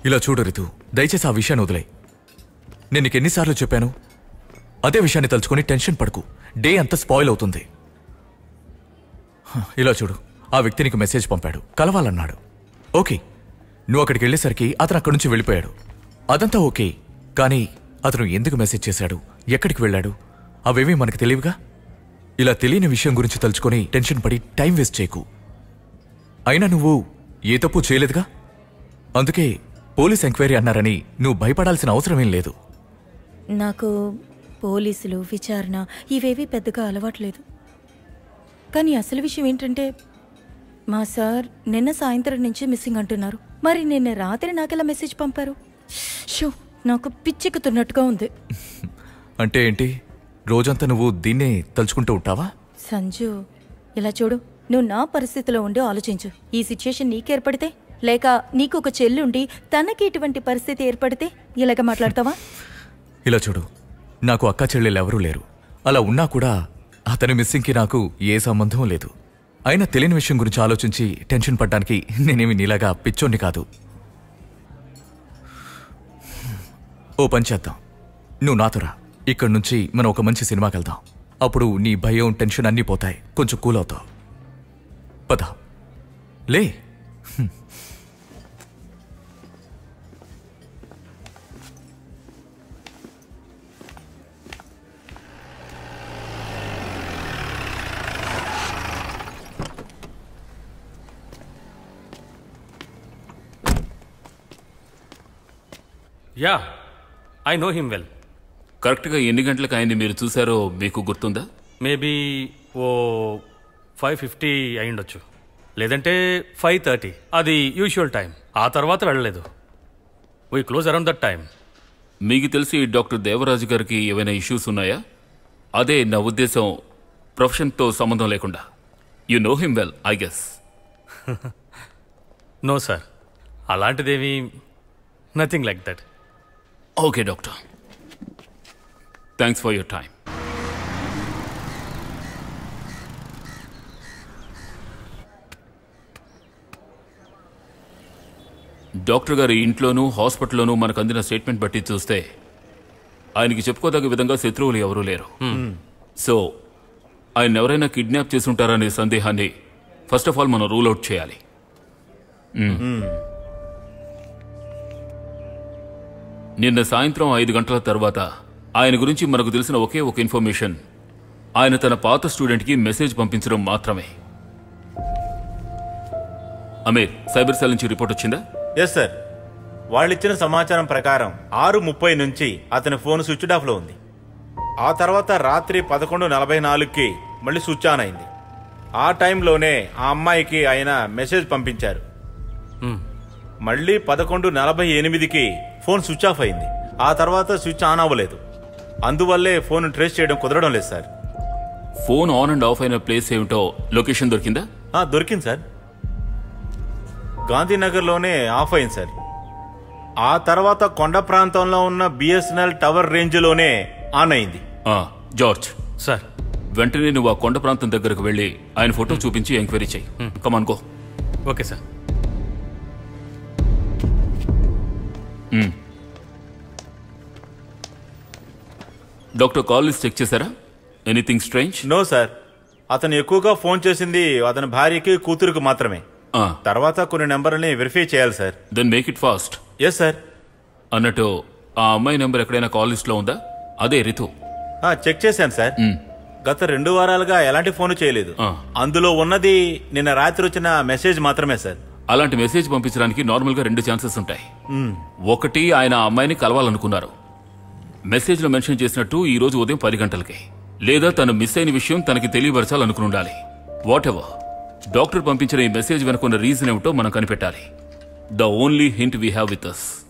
ఇలా చూడు రితు దయచేసి ఆ విషయాన్ని వదిలే నేను నీకు ఎన్నిసార్లు చెప్పాను అదే విషయాన్ని తలుచుకొని టెన్షన్ పడకు డే అంతా స్పాయిల్ అవుతుంది హ, ఇలా చూడు ఆ వ్యక్తి నీకు మెసేజ్ పంపాడు కలవాలన్నాడు ఓకే నువ్వు అక్కడికి వెళ్ళేసరికి అతను అక్కడి నుంచి వెళ్ళిపోయాడు అదంతా ఓకే కానీ అతను ఎందుకు మెసేజ్ చేశాడు ఎక్కడికి వెళ్ళాడు అవేమీ మనకు తెలియవుగా ఇలా తెలియని విషయం గురించి తలుచుకొని టెన్షన్ పడి టైం వేస్ట్ చేయకు అయినా నువ్వు ఏ తప్పు చేయలేదుగా అందుకే పోలీస్ ఎంక్వైరీ అన్నారని నువ్వు భయపడాల్సిన అవసరమేం లేదు నాకు పోలీసులు విచారణ ఇవేవి పెద్దగా అలవాట్లేదు కానీ అసలు విషయం ఏంటంటే మా సార్ నిన్న సాయంత్రం నుంచి మిస్సింగ్ అంటున్నారు మరి నిన్న రాత్రి నాకెలా మెసేజ్ పంపారు షో నాకు పిచ్చెక్కుతున్నట్టుగా ఉంది అంటే ఏంటి రోజంతా నువ్వు దీన్నే తలుచుకుంటూ ఉంటావా సంజు ఇలా చూడు నువ్వు నా పరిస్థితిలో ఉండి ఆలోచించు ఈ సిచ్యుయేషన్ నీకు ఏర్పడితే లేక నీకు ఒక చెల్లుండి తనకి ఇటువంటి పరిస్థితి ఏర్పడితే ఇలాగ మాట్లాడతావా ఇలా చూడు నాకు అక్క చెల్లెలు ఎవరూ లేరు అలా ఉన్నా కూడా అతని మిస్సింగ్కి నాకు ఏ సంబంధం లేదు అయినా తెలియని విషయం గురించి ఆలోచించి టెన్షన్ పడ్డానికి నేనేమి నీలాగా పిచ్చోన్ని కాదు ఓ పని చేద్దాం నువ్వు నాతో రా ఇక్కడి నుంచి మనం ఒక మంచి సినిమాకి వెళ్దాం అప్పుడు నీ భయం టెన్షన్ అన్నీ పోతాయి కొంచెం కూల్ అవుతావు పద లే yeah I know him well కరెక్ట్గా ఎన్ని గంటలకు ఆయన్ని మీరు చూసారో మీకు గుర్తుందా మేబీ ఓ ఫైవ్ ఫిఫ్టీ అయిండొచ్చు లేదంటే ఫైవ్ థర్టీ అది యూజువల్ టైం ఆ తర్వాత వెళ్ళలేదు we close around that time మీకు తెలిసి డాక్టర్ దేవరాజు గారికి ఏవైనా ఇష్యూస్ ఉన్నాయా అదే నా ఉద్దేశం ప్రొఫెషన్తో సంబంధం లేకుండా you know him well I guess no sir అలాంటిదేమీ nothing like that okay doctor thanks for your time doctor గారి ఇంట్లోనూ హాస్పిటల్లోనూ మనకు అందిన స్టేట్మెంట్ బట్టి చూస్తే ఆయనకి చెప్పుకోదగ్గ విధంగా శత్రువులు ఎవరూ లేరు సో ఆయన ఎవరైనా కిడ్నాప్ చేసి ఉంటారనే సందేహాన్ని ఫస్ట్ ఆఫ్ ఆల్ మనం రూల్ అవుట్ చేయాలి మ్మ్. నిన్న సాయంత్రం ఐదు గంటల తర్వాత ఆయన గురించి మనకు తెలిసిన ఒకే ఒక ఇన్ఫర్మేషన్ ఆయన తన పాత స్టూడెంట్కి మెసేజ్ పంపించడం మాత్రమే అమీర్ సైబర్ సెల్ నుంచి రిపోర్ట్ వచ్చిందా ఎస్ సార్ వాళ్ళిచ్చిన సమాచారం ప్రకారం ఆరు ముప్పై నుంచి అతని ఫోన్ స్విచ్ ఆఫ్ లో ఉంది ఆ తర్వాత రాత్రి పదకొండు నలభై నాలుగుకి మళ్ళీ స్విచ్ ఆన్ అయింది ఆ టైంలోనే ఆ అమ్మాయికి ఆయన మెసేజ్ పంపించారు మళ్ళీ పదకొండు నలభై ఎనిమిదికి ఫోన్ స్విచ్ ఆఫ్ అయింది ఆ తర్వాత స్విచ్ ఆన్ అవ్వలేదు అందువల్లే ఫోన్ ట్రేస్ చేయడం కుదరడం లేదు sir phone on and off అయిన ప్లేస్ ఏమిటో లొకేషన్ దొరికిందా ఆ, దొరికింది సార్ గాంధీనగర్లోనే ఆఫ్ అయింది సార్ ఆ తర్వాత కొండ ప్రాంతంలో ఉన్న బిఎస్ఎన్ఎల్ టవర్ రేంజ్లోనే ఆన్ అయింది ఆ, జార్జ్ సార్ వెంటనే నువ్వు ఆ కొండ ప్రాంతం దగ్గరకు వెళ్ళి ఆయన ఫోటో చూపించి ఎంక్వైరీ చెయ్యి come on go okay sir doctor call list check చేశారా ఎనీథింగ్ స్ట్రేంజ్ నో సార్ అతను ఎక్కువగా ఫోన్ చేసింది అతని భార్యకి కూతురుకు మాత్రమే తర్వాత కొన్ని నెంబర్లని వెరిఫై చేయాలి sir then make it fast yes sir అన్నట్టు ఆ అమ్మాయి నెంబర్ ఎక్కడైనా కాల్ లిస్ట్ లో ఉందా అదే రితు చెక్ చేశాను సార్ గత రెండు వారాలుగా ఎలాంటి ఫోన్ చేయలేదు ఆ. అందులో ఉన్నది నిన్న రాత్రి వచ్చిన మెసేజ్ మాత్రమే సార్ అలాంటి మెసేజ్ పంపించడానికి నార్మల్ గా రెండు ఛాన్సెస్ ఉంటాయి మ్మ్. ఒకటి ఆయన ఆ అమ్మాయిని కలవాలనుకున్నారు మెసేజ్ లో మెన్షన్ చేసినట్టు ఈ రోజు ఉదయం పది గంటలకి లేదా తను మిస్ అయిన విషయం తనకి తెలియపరచాలనుకుని ఉండాలి వాట్ ఎవర్ డాక్టర్ పంపించిన ఈ మెసేజ్ వెనుకున్న రీజన్ ఏమిటో మనం కనిపెట్టాలి the only hint we have with us